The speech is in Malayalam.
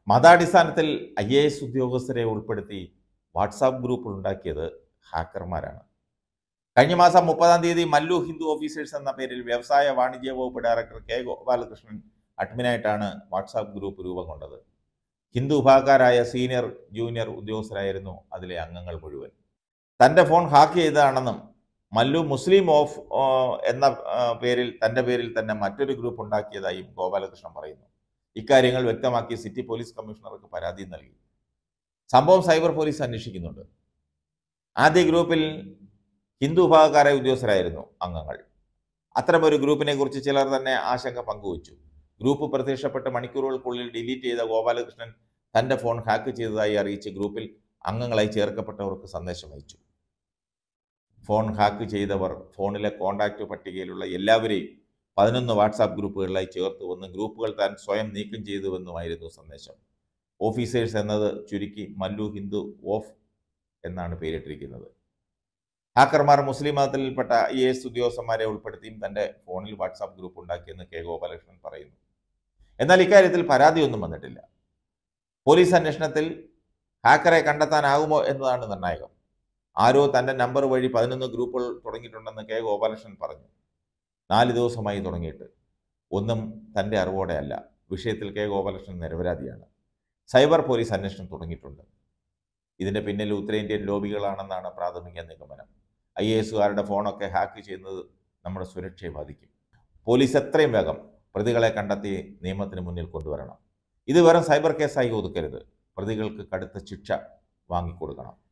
മതാടിസ്ഥാനത്തിൽ ഐ എ എസ് ഉദ്യോഗസ്ഥരെ ഉൾപ്പെടുത്തി വാട്സാപ്പ് ഗ്രൂപ്പ് ഉണ്ടാക്കിയത് ഹാക്കർമാരാണ് കഴിഞ്ഞ മാസം മുപ്പതാം തീയതി മല്ലു ഹിന്ദു ഓഫീസേഴ്സ് എന്ന പേരിൽ വ്യവസായ വാണിജ്യ വകുപ്പ് ഡയറക്ടർ കെ ഗോപാലകൃഷ്ണൻ അഡ്മിനായിട്ടാണ് വാട്സാപ്പ് ഗ്രൂപ്പ് രൂപം കൊണ്ടത് ഹിന്ദു വിഭാഗക്കാരായ സീനിയർ ജൂനിയർ ഉദ്യോഗസ്ഥരായിരുന്നു അതിലെ അംഗങ്ങൾ മുഴുവൻ തൻ്റെ ഫോൺ ഹാക്ക് ചെയ്തതാണെന്നും മല്ലു മുസ്ലിം ഓഫ് ആ, എന്ന ആ, പേരിൽ തൻ്റെ പേരിൽ തന്നെ മറ്റൊരു ഗ്രൂപ്പ് ഉണ്ടാക്കിയതായും ഗോപാലകൃഷ്ണൻ പറയുന്നു ഇക്കാര്യങ്ങൾ വ്യക്തമാക്കി സിറ്റി പോലീസ് കമ്മീഷണർക്ക് പരാതി നൽകി സംഭവം സൈബർ പോലീസ് അന്വേഷിക്കുന്നുണ്ട് ആദ്യ ഗ്രൂപ്പിൽ ഹിന്ദു വിഭാഗക്കാരായ ഉദ്യോഗസ്ഥരായിരുന്നു അംഗങ്ങൾ അത്തരമൊരു ഗ്രൂപ്പിനെ കുറിച്ച് ചിലർ തന്നെ ആശങ്ക പങ്കുവച്ചു ഗ്രൂപ്പ് പ്രത്യക്ഷപ്പെട്ട് മണിക്കൂറുകൾക്കുള്ളിൽ ഡിലീറ്റ് ചെയ്ത ഗോപാലകൃഷ്ണൻ തൻ്റെ ഫോൺ ഹാക്ക് ചെയ്തതായി അറിയിച്ച് ഗ്രൂപ്പിൽ അംഗങ്ങളായി ചേർക്കപ്പെട്ടവർക്ക് സന്ദേശം അയച്ചു ഫോൺ ഹാക്ക് ചെയ്തവർ ഫോണിലെ കോൺടാക്റ്റ് പട്ടികയിലുള്ള എല്ലാവരെയും പതിനൊന്ന് വാട്സാപ്പ് ഗ്രൂപ്പുകളിലായി ചേർത്തുവെന്നും ഗ്രൂപ്പുകൾ താൻ സ്വയം നീക്കം ചെയ്തുവെന്നുമായിരുന്നു സന്ദേശം ഓഫീസേഴ്സ് എന്നത് ചുരുക്കി മല്ലു ഹിന്ദു ഓഫ് എന്നാണ് പേരിട്ടിരിക്കുന്നത് ഹാക്കർമാർ മുസ്ലിം മതത്തിൽപ്പെട്ട ഐ എ എസ് ഉദ്യോഗസ്ഥന്മാരെ ഉൾപ്പെടുത്തിയും തൻ്റെ ഫോണിൽ വാട്സാപ്പ് ഗ്രൂപ്പ് ഉണ്ടാക്കിയെന്ന് കെ ഗോപാലകൃഷ്ണൻ പറയുന്നു എന്നാൽ ഇക്കാര്യത്തിൽ പരാതിയൊന്നും വന്നിട്ടില്ല പോലീസ് അന്വേഷണത്തിൽ ഹാക്കറെ കണ്ടെത്താനാകുമോ എന്നതാണ് നിർണായകം ആരോ തൻ്റെ നമ്പർ വഴി പതിനൊന്ന് ഗ്രൂപ്പുകൾ തുടങ്ങിയിട്ടുണ്ടെന്ന് കെ ഗോപാലകൃഷ്ണൻ പറഞ്ഞു നാല് ദിവസമായി തുടങ്ങിയിട്ട് ഒന്നും തൻ്റെ അറിവോടെ അല്ല വിഷയത്തിൽ കെ ഗോപാലകൃഷ്ണൻ നിരപരാധിയാണ് സൈബർ പോലീസ് അന്വേഷണം തുടങ്ങിയിട്ടുണ്ട് ഇതിൻ്റെ പിന്നിൽ ഉത്തരേന്ത്യൻ ലോബികളാണെന്നാണ് പ്രാഥമിക നിഗമനം ഐ എ എസുകാരുടെ ഫോണൊക്കെ ഹാക്ക് ചെയ്യുന്നത് നമ്മുടെ സുരക്ഷയെ ബാധിക്കും പോലീസ് എത്രയും വേഗം പ്രതികളെ കണ്ടെത്തി നിയമത്തിന് മുന്നിൽ കൊണ്ടുവരണം ഇത് വെറും സൈബർ കേസായി ഒതുക്കരുത് പ്രതികൾക്ക് കടുത്ത ശിക്ഷ വാങ്ങിക്കൊടുക്കണം